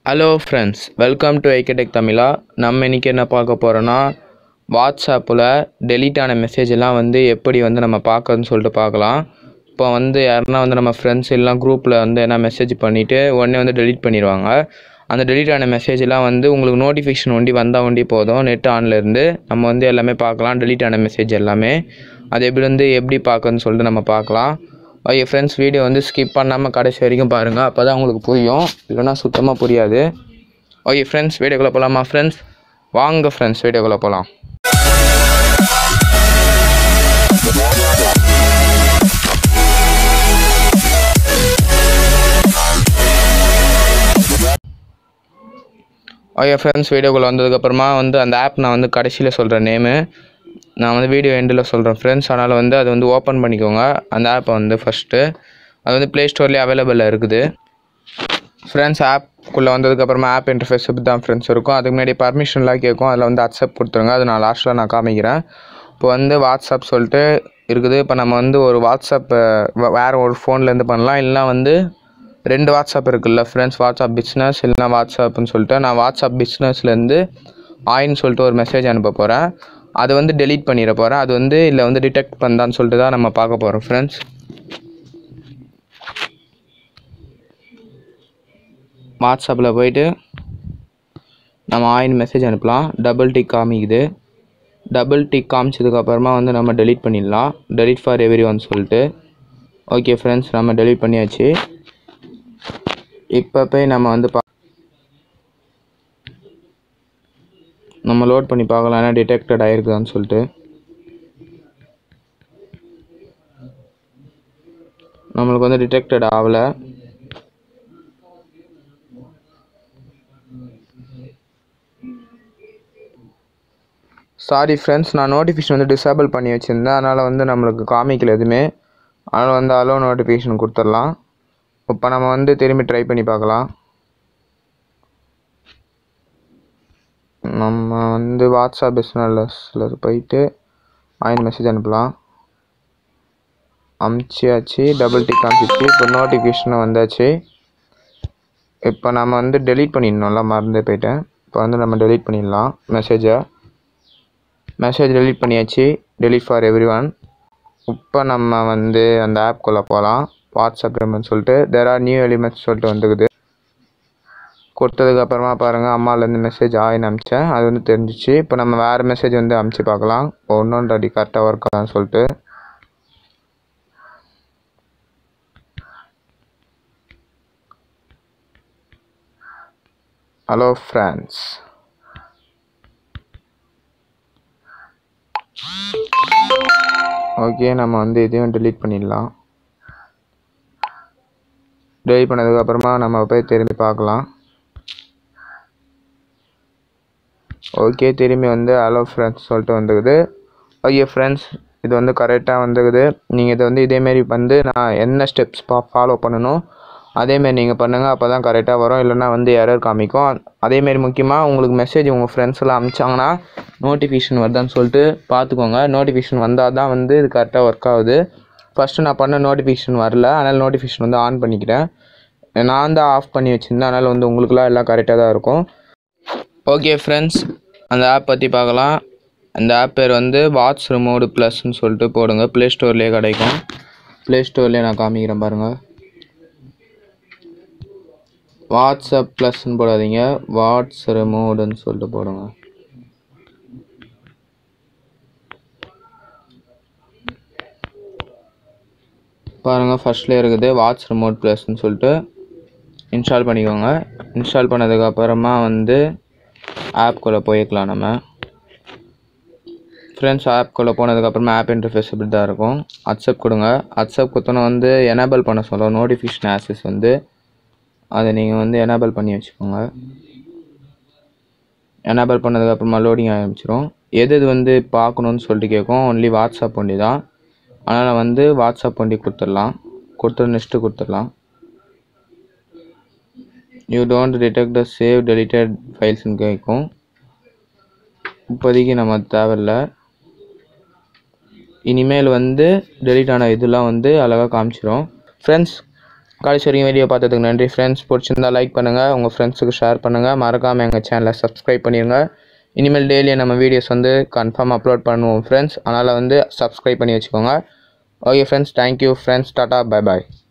hello friends welcome to ஐக்கடெக் தமிழா நம்ம இன்றைக்கி என்ன பார்க்க போகிறோன்னா வாட்ஸ்அப்பில் டெலீட் ஆன மெசேஜ் எல்லாம் வந்து எப்படி வந்து நம்ம பார்க்கறதுன்னு சொல்லிட்டு பார்க்கலாம் இப்போ வந்து யாருன்னா வந்து நம்ம ஃப்ரெண்ட்ஸ் எல்லாம் குரூப்பில் வந்து என்ன மெசேஜ் பண்ணிவிட்டு உடனே வந்து டெலீட் பண்ணிடுவாங்க அந்த டெலீட் ஆன மெசேஜ் எல்லாம் வந்து உங்களுக்கு நோட்டிஃபிகேஷன் ஒண்டி வந்தால் ஒண்டி போதும் நெட் ஆனில் இருந்து நம்ம வந்து எல்லாமே பார்க்கலாம் டெலீட் ஆன மெசேஜ் எல்லாமே அது எப்படி வந்து எப்படி பார்க்கறதுன்னு சொல்லிட்டு நம்ம பார்க்கலாம் ஓகே ஃப்ரெண்ட்ஸ் வீடியோ வந்து ஸ்கிப் பண்ணாமல் கடைசி வரைக்கும் பாருங்கள் அப்போ தான் உங்களுக்கு புரியும் இல்லைன்னா சுத்தமாக புரியாது ஓகே ஃப்ரெண்ட்ஸ் வீடியோக்குள்ளே போகலாமா ஃப்ரெண்ட்ஸ் வாங்க ஃப்ரெண்ட்ஸ் வீடியோக்குள்ளே போகலாம் ஓகே ஃப்ரெண்ட்ஸ் வீடியோக்குள்ளே வந்ததுக்கப்புறமா வந்து அந்த ஆப் நான் வந்து கடைசியில் சொல்கிறேன் நேமு நான் வந்து வீடியோ எண்டில் சொல்கிறேன் ஃப்ரெண்ட்ஸ் அதனால் வந்து அது வந்து ஓப்பன் பண்ணிக்கோங்க அந்த ஆப்பை வந்து ஃபஸ்ட்டு அது வந்து ப்ளே ஸ்டோர்லேயே அவைலபிளாக இருக்குது ஃப்ரெண்ட்ஸ் ஆப்குள்ளே வந்ததுக்கப்புறமா ஆப் இன்டர்ஃபேஸ் இப்படி தான் ஃப்ரெண்ட்ஸ் இருக்கும் அதுக்கு முன்னாடி பர்மிஷன்லாம் கேட்கும் அதில் வந்து அக்செப்ட் கொடுத்துருங்க அது நான் லாஸ்ட்டில் நான் காமிக்கிறேன் இப்போ வந்து வாட்ஸ்அப் சொல்லிட்டு இருக்குது இப்போ நம்ம வந்து ஒரு வாட்ஸ்அப் வேறு ஒரு ஃபோன்லேருந்து பண்ணலாம் இல்லைனா வந்து ரெண்டு வாட்ஸ்அப் இருக்குல்ல ஃப்ரெண்ட்ஸ் வாட்ஸ்அப் பிஸ்னஸ் இல்லைனா வாட்ஸ்அப்னு சொல்லிட்டு நான் வாட்ஸ்அப் பிஸ்னஸ்லேருந்து ஆயின்னு சொல்லிட்டு ஒரு மெசேஜ் அனுப்ப போகிறேன் அது வந்து டெலீட் பண்ணிட போகிறேன் அது வந்து இல்லை வந்து டிடெக்ட் பண்ணதான்னு சொல்லிட்டு தான் நம்ம பார்க்க போகிறோம் ஃப்ரெண்ட்ஸ் வாட்ஸ்அப்பில் போயிட்டு நம்ம ஆயின் மெசேஜ் அனுப்பலாம் டபுள் டிக் காமிக்குது டபுள் டிக் காமிச்சதுக்கப்புறமா வந்து நம்ம டெலீட் பண்ணிடலாம் டெலீட் ஃபார் எவ்ரி ஒன் சொல்லிட்டு ஓகே ஃப்ரெண்ட்ஸ் நம்ம டெலீட் பண்ணியாச்சு இப்போ போய் நம்ம வந்து பா நம்ம லோட் பண்ணி பார்க்கலாம் ஏன்னா டிடெக்டட் ஆகிருக்குதான்னு சொல்லிட்டு நம்மளுக்கு வந்து டிடெக்டட் ஆகலை சாரி ஃப்ரெண்ட்ஸ் நான் நோட்டிஃபிகேஷன் வந்து டிசேபிள் பண்ணி வச்சுருந்தேன் அதனால் வந்து நம்மளுக்கு காமிக்கல எதுவுமே அதனால் வந்து அலோ நோட்டிஃபிகேஷன் கொடுத்துடலாம் இப்போ நம்ம வந்து திரும்பி ட்ரை பண்ணி பார்க்கலாம் நம்ம வந்து வாட்ஸ்அப் பிஸ்னஸில் போயிட்டு ஆயின் மெசேஜ் அனுப்பலாம் அமுச்சியாச்சு டபுள் டிக் காமிச்சிச்சு இப்போ நோட்டிஃபிகேஷன் வந்தாச்சு இப்போ நம்ம வந்து டெலீட் பண்ணிடணும்ல மறந்து போயிட்டேன் இப்போ வந்து நம்ம டெலீட் பண்ணிடலாம் மெசேஜை மெசேஜ் டெலீட் பண்ணியாச்சு டெலீட் ஃபார் எவ்ரி ஒன் இப்போ நம்ம வந்து அந்த ஆப்குள்ளே போகலாம் வாட்ஸ்அப் எலிமெண்ட்ஸ் சொல்லிட்டு தேர் ஆர் நியூ எலிமெண்ட்ஸ் சொல்லிட்டு வந்துக்குது கொடுத்ததுக்கப்புறமா பாருங்கள் அம்மாலேருந்து மெசேஜ் ஆயின்னு அமிச்சேன் அது வந்து தெரிஞ்சிச்சு இப்போ நம்ம வேறு மெசேஜ் வந்து அமுச்சு பார்க்கலாம் ஒன்று அடி கரெக்டாக ஒர்க் ஆகுதான்னு சொல்லிட்டு ஹலோ ஃப்ரெண்ட்ஸ் ஓகே நம்ம வந்து இதையும் delete பண்ணிடலாம் delete பண்ணதுக்கப்புறமா நம்ம போய் திரும்பி பார்க்கலாம் ஓகே திரும்பி வந்து ஹலோ ஃப்ரெண்ட்ஸ் சொல்லிட்டு வந்துக்குது ஓகே ஃப்ரெண்ட்ஸ் இது வந்து கரெக்டாக வந்துக்குது நீங்கள் இதை வந்து இதேமாரி வந்து நான் என்ன ஸ்டெப்ஸ் பா ஃபாலோ பண்ணணும் அதேமாரி நீங்கள் பண்ணுங்கள் அப்போ தான் கரெக்டாக வரும் இல்லைன்னா வந்து எரர் காமிக்கும் அதேமாரி முக்கியமாக உங்களுக்கு மெசேஜ் உங்கள் ஃப்ரெண்ட்ஸ் எல்லாம் அனுப்பிச்சாங்கன்னா நோட்டிஃபிகேஷன் வருதான்னு சொல்லிட்டு பார்த்துக்கோங்க நோட்டிஃபிகேஷன் வந்தால் தான் வந்து இது கரெக்டாக ஒர்க் ஆகுது ஃபஸ்ட்டு நான் பண்ண நோட்டிஃபிகேஷன் வரல அதனால் நோட்டிஃபிகேஷன் வந்து ஆன் பண்ணிக்கிறேன் நான் தான் ஆஃப் பண்ணி வச்சுருந்தேன் அதனால் வந்து உங்களுக்குலாம் எல்லாம் கரெக்டாக தான் இருக்கும் ஓகே ஃப்ரெண்ட்ஸ் அந்த ஆப் பற்றி பார்க்கலாம் அந்த ஆப் பேர் வந்து வாட்ஸ் ரிமோடு ப்ளஸ்ன்னு சொல்லிட்டு போடுங்க ப்ளே ஸ்டோர்லேயே கிடைக்கும் ப்ளே ஸ்டோர்லேயே நான் காமிக்கிறேன் பாருங்கள் வாட்ஸ்அப் ப்ளஸ்ன்னு போடாதீங்க வாட்ஸ் ரிமோடுன்னு சொல்லிட்டு போடுங்க பாருங்கள் ஃபஸ்ட்லேயே இருக்குது வாட்ஸ் ரிமோட் ப்ளஸ்ன்னு சொல்லிட்டு இன்ஸ்டால் பண்ணிக்கோங்க இன்ஸ்டால் பண்ணதுக்கப்புறமா வந்து ஆப்குள்ளே போய்க்கலாம் நம்ம ஃப்ரெண்ட்ஸ் ஆப்குள்ளே போனதுக்கப்புறமா ஆப் இன்டர்ஃபேஸ் இப்படி தான் இருக்கும் அக்செப்ட் கொடுங்க அக்செப்ட் கொடுத்தோன்னே வந்து எனேபிள் பண்ண சொல்லும் நோட்டிஃபிகேஷன் ஆக்சஸ் வந்து அதை நீங்கள் வந்து எனேபிள் பண்ணி வச்சுக்கோங்க எனேபிள் பண்ணதுக்கப்புறமா லோடிங் ஆரம்பிச்சிடும் எது எது வந்து பார்க்கணுன்னு சொல்லிட்டு கேட்கும் ஒன்லி வாட்ஸ்அப் ஒண்டி தான் அதனால் வந்து வாட்ஸ்அப் ஒண்டி கொடுத்துடலாம் கொடுத்து நெக்ஸ்ட்டு கொடுத்துடலாம் you don't detect the save deleted ஃபைல்ஸ்னு கேட்கும் இப்போதைக்கு நம்ம தேவையில்ல இனிமேல் வந்து டெலிட் ஆன இதெல்லாம் வந்து அழகாக காமிச்சிரும் ஃப்ரெண்ட்ஸ் கடைசி வரைக்கும் வீடியோ பார்த்ததுக்கு நன்றி ஃப்ரெண்ட்ஸ் பிடிச்சிருந்தா லைக் பண்ணுங்கள் உங்கள் ஃப்ரெண்ட்ஸுக்கு ஷேர் பண்ணுங்கள் மறக்காமல் எங்கள் சேனலை சப்ஸ்கிரைப் பண்ணிடுங்க இனிமேல் டெய்லி நம்ம வீடியோஸ் வந்து கன்ஃபார்ம் அப்லோட் பண்ணுவோம் ஃப்ரெண்ட்ஸ் அதனால் வந்து சப்ஸ்கிரைப் பண்ணி வச்சுக்கோங்க ஓகே ஃப்ரெண்ட்ஸ் தேங்க்யூ ஃப்ரெண்ட்ஸ் டாட்டா பை பாய்